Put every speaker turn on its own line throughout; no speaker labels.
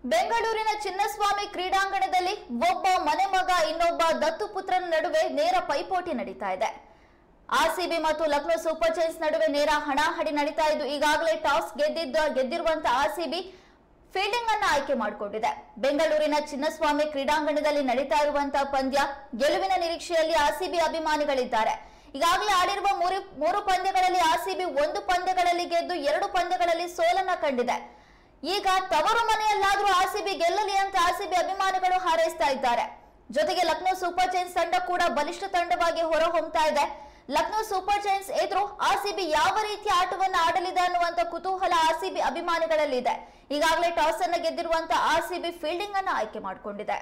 ಬೆಂಗಳೂರಿನ ಚಿನ್ನಸ್ವಾಮಿ ಕ್ರೀಡಾಂಗಣದಲ್ಲಿ ಒಬ್ಬ ಮನೆ ಮಗ ಇನ್ನೊಬ್ಬ ದತ್ತು ಪುತ್ರನ ನಡುವೆ ನೇರ ಪೈಪೋಟಿ ನಡೀತಾ ಇದೆ ಆರ್ಸಿಬಿ ಮತ್ತು ಲಕ್ನೋ ಸೂಪರ್ ಜೈನ್ಸ್ ನಡುವೆ ನೇರ ಹಣಾಹಣಿ ನಡೀತಾ ಇದ್ದು ಈಗಾಗಲೇ ಟಾಸ್ ಗೆದ್ದಿದ್ದ ಗೆದ್ದಿರುವಂತ ಆರ್ಸಿಬಿ ಫೀಲ್ಡಿಂಗ್ ಅನ್ನ ಆಯ್ಕೆ ಮಾಡಿಕೊಂಡಿದೆ ಬೆಂಗಳೂರಿನ ಚಿನ್ನಸ್ವಾಮಿ ಕ್ರೀಡಾಂಗಣದಲ್ಲಿ ನಡೀತಾ ಇರುವಂತಹ ಪಂದ್ಯ ಗೆಲುವಿನ ನಿರೀಕ್ಷೆಯಲ್ಲಿ ಆರ್ಸಿಬಿ ಅಭಿಮಾನಿಗಳಿದ್ದಾರೆ ಈಗಾಗಲೇ ಆಡಿರುವ ಮೂರು ಮೂರು ಪಂದ್ಯಗಳಲ್ಲಿ ಆರ್ಸಿಬಿ ಒಂದು ಪಂದ್ಯಗಳಲ್ಲಿ ಗೆದ್ದು ಎರಡು ಪಂದ್ಯಗಳಲ್ಲಿ ಸೋಲನ್ನ ಕಂಡಿದೆ ಈಗ ತವರು ಮನೆಯಲ್ಲಾದ್ರೂ ಆರ್ಸಿಬಿ ಗೆಲ್ಲಲಿ ಅಂತ ಆರ್ಸಿಬಿ ಅಭಿಮಾನಿಗಳು ಹಾರೈಸ್ತಾ ಇದ್ದಾರೆ ಜೊತೆಗೆ ಲಕ್ನೋ ಸೂಪರ್ ಜೈನ್ಸ್ ತಂಡ ಕೂಡ ಬಲಿಷ್ಠ ತಂಡವಾಗಿ ಹೊರಹೊಮ್ತಾ ಇದೆ ಲಕ್ನೋ ಸೂಪರ್ ಜೈನ್ಸ್ ಎದುರು ಆರ್ಸಿಬಿ ಯಾವ ರೀತಿಯ ಆಟವನ್ನ ಆಡಲಿದೆ ಅನ್ನುವಂತ ಕುತೂಹಲ ಆರ್ಸಿಬಿ ಅಭಿಮಾನಿಗಳಲ್ಲಿ ಇದೆ ಈಗಾಗಲೇ ಟಾಸ್ ಅನ್ನ ಗೆದ್ದಿರುವಂತ ಆರ್ಸಿಬಿ ಫೀಲ್ಡಿಂಗ್ ಅನ್ನ ಆಯ್ಕೆ ಮಾಡಿಕೊಂಡಿದೆ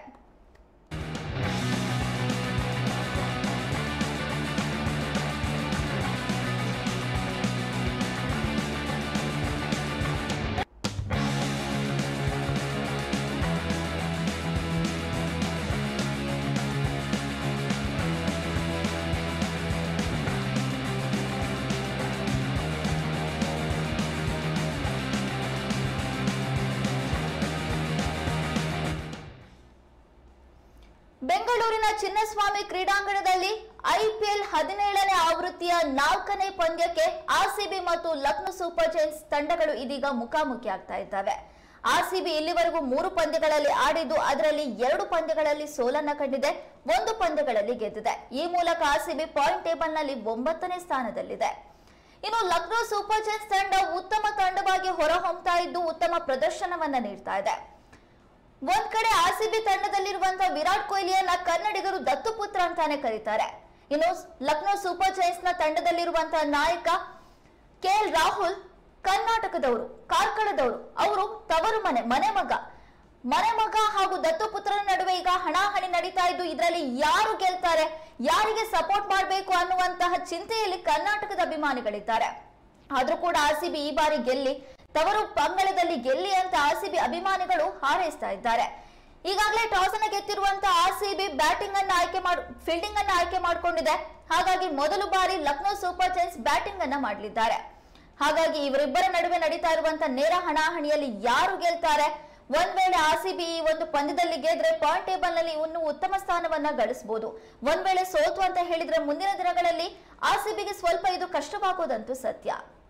ಬೆಂಗಳೂರಿನ ಚಿನ್ನಸ್ವಾಮಿ ಕ್ರೀಡಾಂಗಣದಲ್ಲಿ ಐಪಿಎಲ್ ಹದಿನೇಳನೇ ಆವೃತ್ತಿಯ ನಾಲ್ಕನೇ ಪಂದ್ಯಕ್ಕೆ ಆರ್ಸಿಬಿ ಮತ್ತು ಲಕ್ನೋ ಸೂಪರ್ ಜೈನ್ಸ್ ತಂಡಗಳು ಇದೀಗ ಮುಖಾಮುಖಿ ಆಗ್ತಾ ಇದ್ದಾವೆ ಆರ್ಸಿಬಿ ಇಲ್ಲಿವರೆಗೂ ಮೂರು ಪಂದ್ಯಗಳಲ್ಲಿ ಆಡಿದ್ದು ಅದರಲ್ಲಿ ಎರಡು ಪಂದ್ಯಗಳಲ್ಲಿ ಸೋಲನ್ನ ಕಂಡಿದೆ ಒಂದು ಪಂದ್ಯಗಳಲ್ಲಿ ಗೆದ್ದಿದೆ ಈ ಮೂಲಕ ಆರ್ಸಿಬಿ ಪಾಯಿಂಟ್ ಟೇಬಲ್ ನಲ್ಲಿ ಒಂಬತ್ತನೇ ಸ್ಥಾನದಲ್ಲಿದೆ ಇನ್ನು ಲಕ್ನೋ ಸೂಪರ್ ಜೈನ್ಸ್ ತಂಡ ಉತ್ತಮ ತಂಡವಾಗಿ ಹೊರಹೊಮ್ತಾ ಇದ್ದು ಉತ್ತಮ ಪ್ರದರ್ಶನವನ್ನ ನೀಡ್ತಾ ಇದೆ ಒಂದ್ ಕಡೆ ಆರ್ಸಿಬಿ ತಂಡದಲ್ಲಿರುವಂತಹ ವಿರಾಟ್ ಕೊಹ್ಲಿಯನ್ನ ಕನ್ನಡಿಗರು ದತ್ತುಪುತ್ರ ಅಂತಾನೆ ಕರೀತಾರೆ ಇನ್ನು ಲಕ್ನೋ ಸೂಪರ್ ಜೈನ್ಸ್ ನ ತಂಡದಲ್ಲಿರುವಂತಹ ನಾಯಕ ಕೆ ಎಲ್ ರಾಹುಲ್ ಕರ್ನಾಟಕದವರು ಕಾರ್ಕಳದವರು ಅವರು ತವರು ಮನೆ ಮನೆ ಮಗ ಮನೆ ಮಗ ಹಾಗೂ ದತ್ತುಪುತ್ರನ ನಡುವೆ ಈಗ ಹಣಾಹಣಿ ನಡೀತಾ ಇದ್ದು ಇದರಲ್ಲಿ ಯಾರು ಗೆಲ್ತಾರೆ ಯಾರಿಗೆ ಸಪೋರ್ಟ್ ಮಾಡಬೇಕು ಅನ್ನುವಂತಹ ಚಿಂತೆಯಲ್ಲಿ ಕರ್ನಾಟಕದ ಅಭಿಮಾನಿಗಳಿದ್ದಾರೆ ಆದ್ರೂ ಕೂಡ ಆರ್ಸಿಬಿ ಈ ಬಾರಿ ಗೆಲ್ಲಿ ತವರು ಪಂಗಡದಲ್ಲಿ ಗೆಲ್ಲಿ ಅಂತ ಆರ್ಸಿಬಿ ಅಭಿಮಾನಿಗಳು ಹಾರೈಸ್ತಾ ಇದ್ದಾರೆ ಈಗಾಗಲೇ ಟಾಸ್ ಅನ್ನ ಗೆದ್ದಿರುವಂತಹ ಆರ್ಸಿಬಿ ಬ್ಯಾಟಿಂಗ್ ಅನ್ನ ಆಯ್ಕೆ ಮಾಡ್ ಫೀಲ್ಡಿಂಗ್ ಅನ್ನ ಆಯ್ಕೆ ಮಾಡಿಕೊಂಡಿದೆ ಹಾಗಾಗಿ ಮೊದಲು ಬಾರಿ ಲಕ್ನೋ ಸೂಪರ್ ಜೈನ್ಸ್ ಬ್ಯಾಟಿಂಗ್ ಅನ್ನ ಮಾಡಲಿದ್ದಾರೆ ಹಾಗಾಗಿ ಇವರಿಬ್ಬರ ನಡುವೆ ನಡೀತಾ ಇರುವಂತಹ ನೇರ ಹಣಾಹಣಿಯಲ್ಲಿ ಯಾರು ಗೆಲ್ತಾರೆ ಒಂದ್ ವೇಳೆ ಆರ್ಸಿಬಿ ಈ ಒಂದು ಪಂದ್ಯದಲ್ಲಿ ಗೆದ್ರೆ ಪಾಯಿಂಟ್ ಟೇಬಲ್ ನಲ್ಲಿ ಇನ್ನು ಉತ್ತಮ ಸ್ಥಾನವನ್ನ ಗಳಿಸಬಹುದು ಒಂದ್ ವೇಳೆ ಸೋತು ಅಂತ ಹೇಳಿದ್ರೆ ಮುಂದಿನ ದಿನಗಳಲ್ಲಿ ಆರ್ಸಿಬಿಗೆ ಸ್ವಲ್ಪ ಇದು ಕಷ್ಟವಾಗೋದಂತೂ ಸತ್ಯ